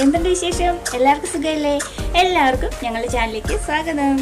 എന്തുണ്ട് വിശേഷം എല്ലാവർക്കും സുഖമല്ലേ എല്ലാവർക്കും ഞങ്ങളുടെ ചാനലിലേക്ക് സ്വാഗതം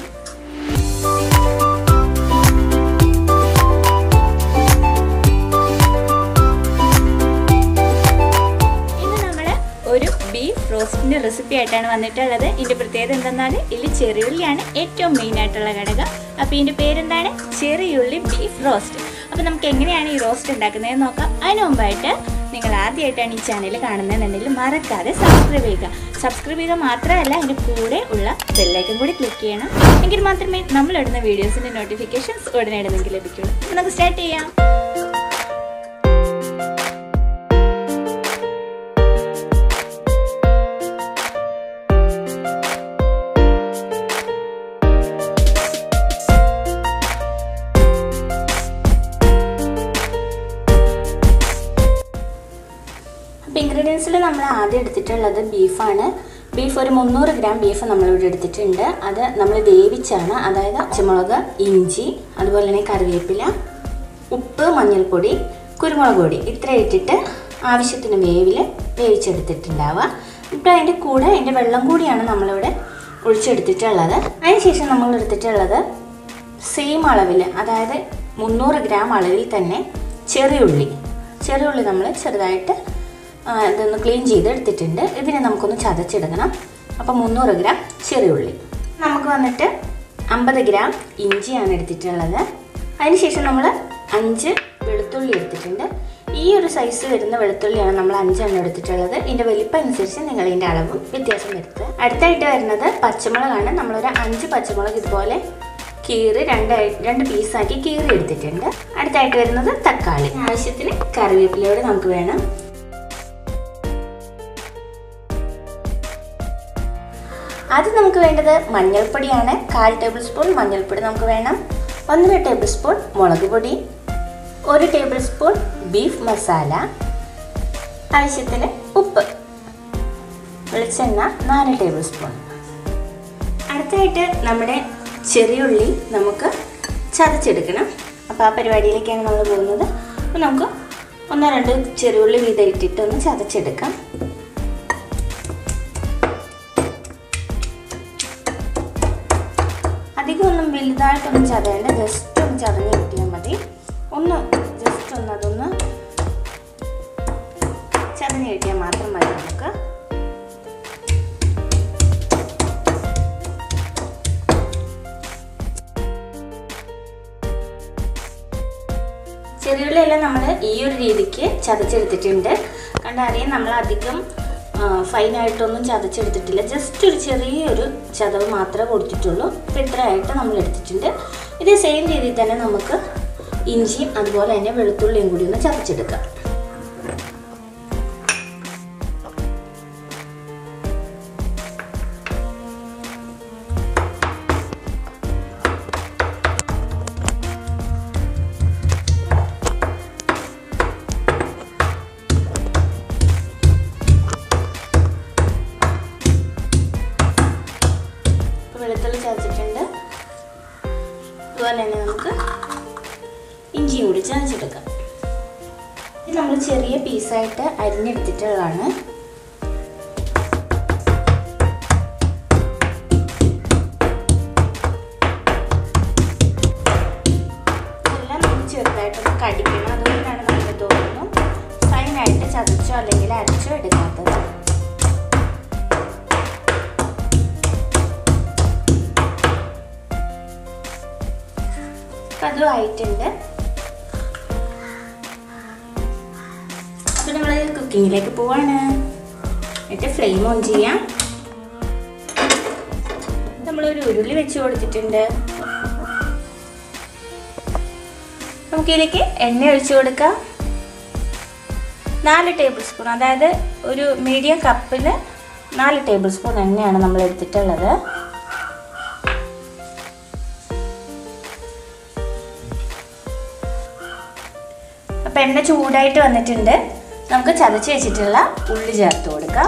ഇന്ന് നമ്മൾ ഒരു ബീഫ് റോസ്റ്റിന്റെ റെസിപ്പി ആയിട്ടാണ് വന്നിട്ടുള്ളത് ഇതിന്റെ പ്രത്യേകത എന്തെന്നാൽ ഇതിൽ ചെറിയുള്ളിയാണ് ഏറ്റവും മെയിൻ ആയിട്ടുള്ള ഘടകം അപ്പോൾ ഇതിന്റെ പേരെന്താണ് ചെറിയുള്ളി ബീഫ് റോസ്റ്റ് അപ്പോൾ നമുക്ക് എങ്ങനെയാണ് ഈ റോസ്റ്റ് ഉണ്ടാക്കുന്നത് നോക്കാം അതിന് മുമ്പായിട്ട് നിങ്ങൾ ആദ്യമായിട്ടാണ് ഈ ചാനൽ കാണുന്നതെന്നുണ്ടെങ്കിൽ മറക്കാതെ സബ്സ്ക്രൈബ് ചെയ്യുക സബ്സ്ക്രൈബ് ചെയ്യുക മാത്രമല്ല അതിൻ്റെ കൂടെ ഉള്ള ബെല്ലൈക്കൻ കൂടി ക്ലിക്ക് ചെയ്യണം എങ്കിൽ മാത്രമേ നമ്മളിടുന്ന വീഡിയോസിൻ്റെ നോട്ടിഫിക്കേഷൻസ് ഉടനെ നിങ്ങൾക്ക് ലഭിക്കുള്ളൂ അപ്പോൾ നമുക്ക് സ്റ്റാർട്ട് ചെയ്യാം അപ്പോൾ ഇൻഗ്രീഡിയൻസിൽ നമ്മൾ ആദ്യം എടുത്തിട്ടുള്ളത് ബീഫാണ് ബീഫ് ഒരു മുന്നൂറ് ഗ്രാം ബീഫ് നമ്മളിവിടെ എടുത്തിട്ടുണ്ട് അത് നമ്മൾ വേവിച്ചാണ് അതായത് പച്ചമുളക് ഇഞ്ചി അതുപോലെ തന്നെ കറിവേപ്പില ഉപ്പ് മഞ്ഞൾപ്പൊടി കുരുമുളക് പൊടി ഇത്ര ഇട്ടിട്ട് ആവശ്യത്തിന് വേവിൽ വേവിച്ചെടുത്തിട്ടുണ്ടാവുക ഇപ്പോൾ അതിൻ്റെ കൂടെ അതിൻ്റെ വെള്ളം കൂടിയാണ് നമ്മളിവിടെ ഒഴിച്ചെടുത്തിട്ടുള്ളത് അതിനുശേഷം നമ്മൾ എടുത്തിട്ടുള്ളത് സെയിം അളവിൽ അതായത് മുന്നൂറ് ഗ്രാം അളവിൽ തന്നെ ചെറിയുള്ളി ചെറിയുള്ളി നമ്മൾ ചെറുതായിട്ട് ആ, ഇതൊന്ന് ക്ലീൻ ചെയ്ത് എടുത്തിട്ടുണ്ട് ഇതിനെ നമുക്കൊന്ന് ചതച്ചെടുക്കണം അപ്പോൾ മുന്നൂറ് ഗ്രാം ചെറിയുള്ളി നമുക്ക് വന്നിട്ട് അമ്പത് ഗ്രാം ഇഞ്ചിയാണ് എടുത്തിട്ടുള്ളത് അതിനുശേഷം നമ്മൾ അഞ്ച് വെളുത്തുള്ളി എടുത്തിട്ടുണ്ട് ഈ ഒരു സൈസ് വരുന്ന വെളുത്തുള്ളിയാണ് നമ്മൾ അഞ്ചെണ്ണം എടുത്തിട്ടുള്ളത് ഇതിൻ്റെ വലിപ്പം അനുസരിച്ച് നിങ്ങൾ ഇതിൻ്റെ അളവും വ്യത്യാസം വരുത്തുക അടുത്തായിട്ട് വരുന്നത് പച്ചമുളകാണ് നമ്മളൊരു അഞ്ച് പച്ചമുളക് ഇതുപോലെ കീറി രണ്ടായി രണ്ട് പീസാക്കി കീറി എടുത്തിട്ടുണ്ട് അടുത്തായിട്ട് വരുന്നത് തക്കാളി ആവശ്യത്തിന് കറിവേപ്പിലയോട് നമുക്ക് വേണം ആദ്യം നമുക്ക് വേണ്ടത് മഞ്ഞൾപ്പൊടിയാണ് കാൽ ടേബിൾ സ്പൂൺ മഞ്ഞൾപ്പൊടി നമുക്ക് വേണം ഒന്നര ടേബിൾ സ്പൂൺ മുളക് പൊടി ഒരു ടേബിൾ സ്പൂൺ ബീഫ് മസാല ആവശ്യത്തിന് ഉപ്പ് വെളിച്ചെണ്ണ നാല് ടേബിൾ സ്പൂൺ അടുത്തായിട്ട് നമ്മുടെ ചെറിയുള്ളി നമുക്ക് ചതച്ചെടുക്കണം അപ്പോൾ ആ പരിപാടിയിലേക്കാണ് നമ്മൾ പോകുന്നത് അപ്പോൾ നമുക്ക് ഒന്നോ രണ്ടോ ചെറിയുള്ളി വീതം ഇട്ടിട്ട് ഒന്ന് ചതച്ചെടുക്കാം അധികം ഒന്നും വലുതായിട്ടൊന്നും ചതയേണ്ട ജസ്റ്റ് ഒന്ന് ചതഞ്ഞ് കിട്ടിയാൽ മതി ഒന്ന് ജസ്റ്റ് ഒന്ന് അതൊന്ന് ചതഞ്ഞ് കിട്ടിയാൽ മാത്രം മതി നമുക്ക് ചെറിയുള്ളിയെല്ലാം നമ്മൾ ഈ ഒരു രീതിക്ക് ചതച്ചെടുത്തിട്ടുണ്ട് കണ്ടറിയാം നമ്മൾ അധികം ഫൈനായിട്ടൊന്നും ചതച്ചെടുത്തിട്ടില്ല ജസ്റ്റ് ഒരു ചെറിയൊരു ചതവ് മാത്രമേ കൊടുത്തിട്ടുള്ളൂ അപ്പോൾ ഇത്രയായിട്ട് നമ്മൾ എടുത്തിട്ടുണ്ട് ഇതേ സെയിം രീതിയിൽ തന്നെ നമുക്ക് ഇഞ്ചിയും അതുപോലെ തന്നെ വെളുത്തുള്ളിയും കൂടി ഒന്ന് ചതച്ചെടുക്കാം ഇപ്പോൾ വെളുത്തുള്ളി ചതച്ചിട്ടുണ്ട് അതുപോലെ തന്നെ നമുക്ക് ഇഞ്ചിയും കൂടി ചതച്ചെടുക്കാം ഇത് നമ്മൾ ചെറിയ പീസായിട്ട് അരിഞ്ഞെടുത്തിട്ടുള്ളതാണ് ഇതെല്ലാം നമ്മൾ ചെറുതായിട്ടൊന്ന് കടിക്കണം അതുകൊണ്ടാണ് നമുക്ക് തോന്നുന്നു ഫൈനായിട്ട് ചതച്ചോ അല്ലെങ്കിൽ അരച്ചോ എടുക്കാത്തത് അപ്പം അതും ആയിട്ടുണ്ട് അപ്പം നമ്മൾ കുക്കിങ്ങിലേക്ക് പോവാണ് എന്നിട്ട് ഫ്ലെയിം ഓൺ ചെയ്യാം നമ്മളൊരു ഉരുളി വെച്ച് കൊടുത്തിട്ടുണ്ട് നമുക്കിതിലേക്ക് എണ്ണ ഒഴിച്ചു കൊടുക്കാം നാല് ടേബിൾ സ്പൂൺ അതായത് ഒരു മീഡിയം കപ്പിൽ നാല് ടേബിൾ സ്പൂൺ എണ്ണയാണ് നമ്മൾ എടുത്തിട്ടുള്ളത് അപ്പം എണ്ണ ചൂടായിട്ട് വന്നിട്ടുണ്ട് നമുക്ക് ചതച്ച് വെച്ചിട്ടുള്ള ഉള്ളി ചേർത്ത് കൊടുക്കാം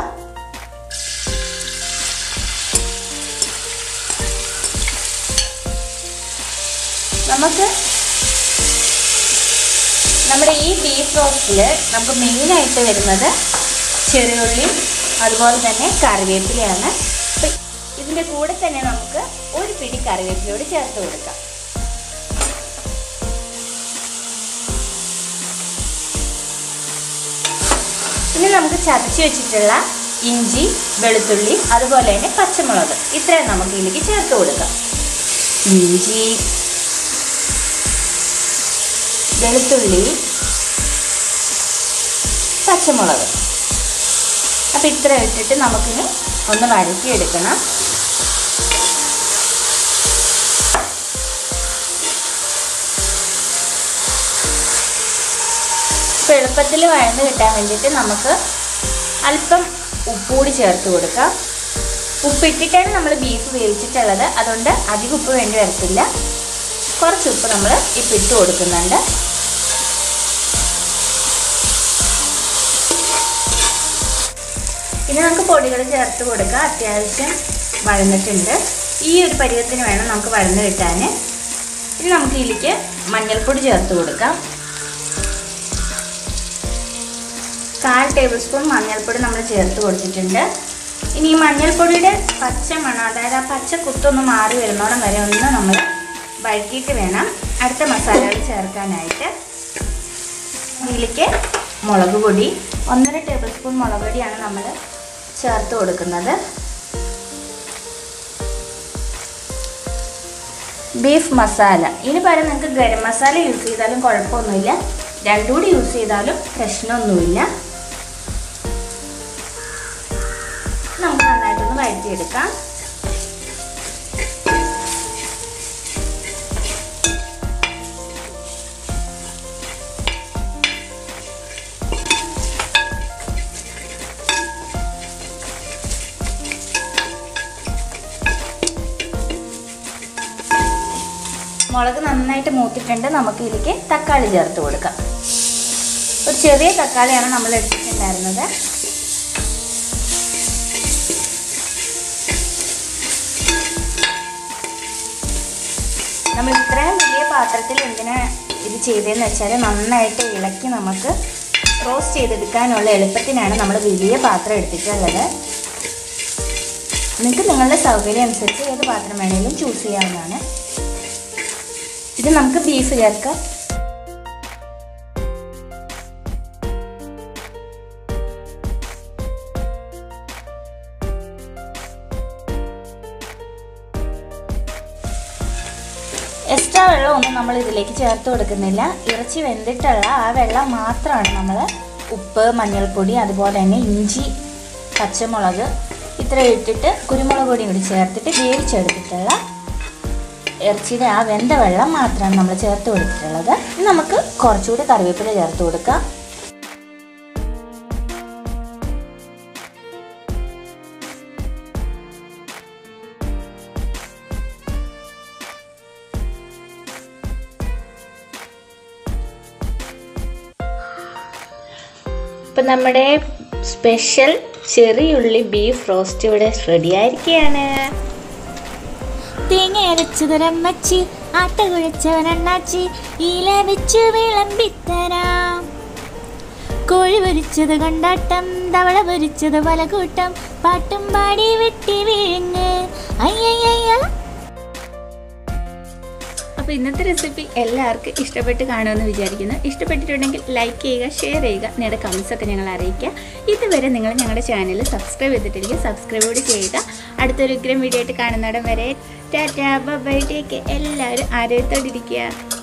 നമുക്ക് നമ്മുടെ ഈ ബീഫ് റോസ്റ്റിൽ നമുക്ക് മെയിനായിട്ട് വരുന്നത് ചെറിയുള്ളി അതുപോലെ തന്നെ കറിവേപ്പിലയാണ് അപ്പം ഇതിൻ്റെ കൂടെ തന്നെ നമുക്ക് ഒരു പിടി കറിവേപ്പിലയോട് ചേർത്ത് കൊടുക്കാം ഇനി നമുക്ക് ചതച്ച് വെച്ചിട്ടുള്ള ഇഞ്ചി വെളുത്തുള്ളി അതുപോലെ തന്നെ പച്ചമുളക് ഇത്രയും നമുക്ക് ഇതിലേക്ക് ചേർത്ത് കൊടുക്കാം ഇഞ്ചി വെളുത്തുള്ളി പച്ചമുളക് അപ്പം ഇത്ര ഇട്ടിട്ട് നമുക്കിനി ഒന്ന് വഴറ്റിയെടുക്കണം ഇപ്പോൾ എളുപ്പത്തിൽ വഴന്ന് കിട്ടാൻ വേണ്ടിയിട്ട് നമുക്ക് അല്പം ഉപ്പുകൂടി ചേർത്ത് കൊടുക്കാം ഉപ്പിട്ടിട്ടാണ് നമ്മൾ ബീഫ് വേവിച്ചിട്ടുള്ളത് അതുകൊണ്ട് അധികം ഉപ്പ് വേണ്ടി വരത്തില്ല കുറച്ച് ഉപ്പ് നമ്മൾ ഇപ്പം ഇട്ട് കൊടുക്കുന്നുണ്ട് ഇനി നമുക്ക് പൊടികൾ ചേർത്ത് കൊടുക്കുക അത്യാവശ്യം വഴന്നിട്ടുണ്ട് ഈ ഒരു പരുവത്തിന് വേണം നമുക്ക് വഴന്ന് കിട്ടാൻ ഇനി നമുക്ക് ഇതിലേക്ക് മഞ്ഞൾപ്പൊടി ചേർത്ത് കൊടുക്കാം കാൽ ടേബിൾ സ്പൂൺ മഞ്ഞൾപ്പൊടി നമ്മൾ ചേർത്ത് കൊടുത്തിട്ടുണ്ട് ഇനി ഈ മഞ്ഞൾപ്പൊടിയുടെ പച്ച മണം അതായത് ആ പച്ച കുത്തൊന്ന് മാറി വരുന്നോളം വരെ ഒന്ന് നമ്മൾ വഴറ്റിയിട്ട് വേണം അടുത്ത മസാലകൾ ചേർക്കാനായിട്ട് ഇതിലേക്ക് മുളക് പൊടി ഒന്നര ടേബിൾ സ്പൂൺ മുളക് പൊടിയാണ് നമ്മൾ ചേർത്ത് കൊടുക്കുന്നത് ബീഫ് മസാല ഇനി പകരം നിങ്ങൾക്ക് ഗരം മസാല യൂസ് ചെയ്താലും കുഴപ്പമൊന്നുമില്ല രണ്ടും കൂടി യൂസ് ചെയ്താലും പ്രശ്നമൊന്നുമില്ല നമുക്ക് നന്നായിട്ടൊന്ന് വഴറ്റിയെടുക്കാം മുളക് നന്നായിട്ട് മൂത്തിട്ടുണ്ട് നമുക്ക് ഇതിലേക്ക് തക്കാളി ചേർത്ത് കൊടുക്കാം ഒരു ചെറിയ തക്കാളിയാണ് നമ്മൾ എടുത്തിട്ടുണ്ടായിരുന്നത് നമ്മൾ ഇത്രയും വലിയ പാത്രത്തിൽ എന്തിനാ ഇത് ചെയ്തതെന്ന് വെച്ചാൽ നന്നായിട്ട് ഇളക്കി നമുക്ക് റോസ്റ്റ് ചെയ്തെടുക്കാനുള്ള എളുപ്പത്തിനാണ് നമ്മൾ വലിയ പാത്രം എടുത്തിട്ടുള്ളത് നിങ്ങൾക്ക് നിങ്ങളുടെ സൗകര്യം അനുസരിച്ച് ഏത് പാത്രം വേണമെങ്കിലും ചൂസ് ചെയ്യാവുന്നതാണ് ഇത് നമുക്ക് ബീഫ് ചേർക്കാം എക്സ്ട്രാ വെള്ളമൊന്നും നമ്മൾ ഇതിലേക്ക് ചേർത്ത് കൊടുക്കുന്നില്ല ഇറച്ചി വെന്തിട്ടുള്ള ആ വെള്ളം മാത്രമാണ് നമ്മൾ ഉപ്പ് മഞ്ഞൾപ്പൊടി അതുപോലെ തന്നെ ഇഞ്ചി പച്ചമുളക് ഇത്ര ഇട്ടിട്ട് കുരുമുളക് പൊടിയും കൂടി ചേർത്തിട്ട് വേവിച്ചെടുത്തിട്ടുള്ള ഇറച്ചിയുടെ ആ വെന്ത വെള്ളം മാത്രമാണ് നമ്മൾ ചേർത്ത് കൊടുത്തിട്ടുള്ളത് ഇനി നമുക്ക് കുറച്ചുകൂടി കറിവേപ്പില ചേർത്ത് കൊടുക്കാം ഇപ്പം നമ്മുടെ സ്പെഷ്യൽ ചെറിയുള്ളി ബീഫ് റോസ്റ്റ് ഇവിടെ റെഡി ആയിരിക്കുകയാണ് തേങ്ങ അരച്ചതൊരമ്മച്ചി ആട്ട കുഴച്ചവനണ്ണാച്ചി ഇല വെച്ചു വിളമ്പിത്തരാം കോഴി പൊരിച്ചത് കൊണ്ടാട്ടം തവള പൊരിച്ചത് പലകൂട്ടം പാട്ടും പാടി വെട്ടി വിഴുങ്ങ് അയ്യയ്യ അപ്പോൾ ഇന്നത്തെ റെസിപ്പി എല്ലാവർക്കും ഇഷ്ടപ്പെട്ട് കാണുമെന്ന് വിചാരിക്കുന്നു ഇഷ്ടപ്പെട്ടിട്ടുണ്ടെങ്കിൽ ലൈക്ക് ചെയ്യുക ഷെയർ ചെയ്യുക നിങ്ങളുടെ കമൻസ് ഒക്കെ ഞങ്ങൾ അറിയിക്കുക ഇതുവരെ നിങ്ങൾ ഞങ്ങളുടെ ചാനൽ സബ്സ്ക്രൈബ് ചെയ്തിട്ടില്ലെങ്കിൽ സബ്സ്ക്രൈബ് കൂടി ചെയ്യുക അടുത്തൊരു ഉഗ്രം വീഡിയോ ആയിട്ട് കാണുന്നിടം വരെ ടാറ്റാ ബൈ ടേക്ക് എല്ലാവരും ആരോഗ്യത്തോടിരിക്കുക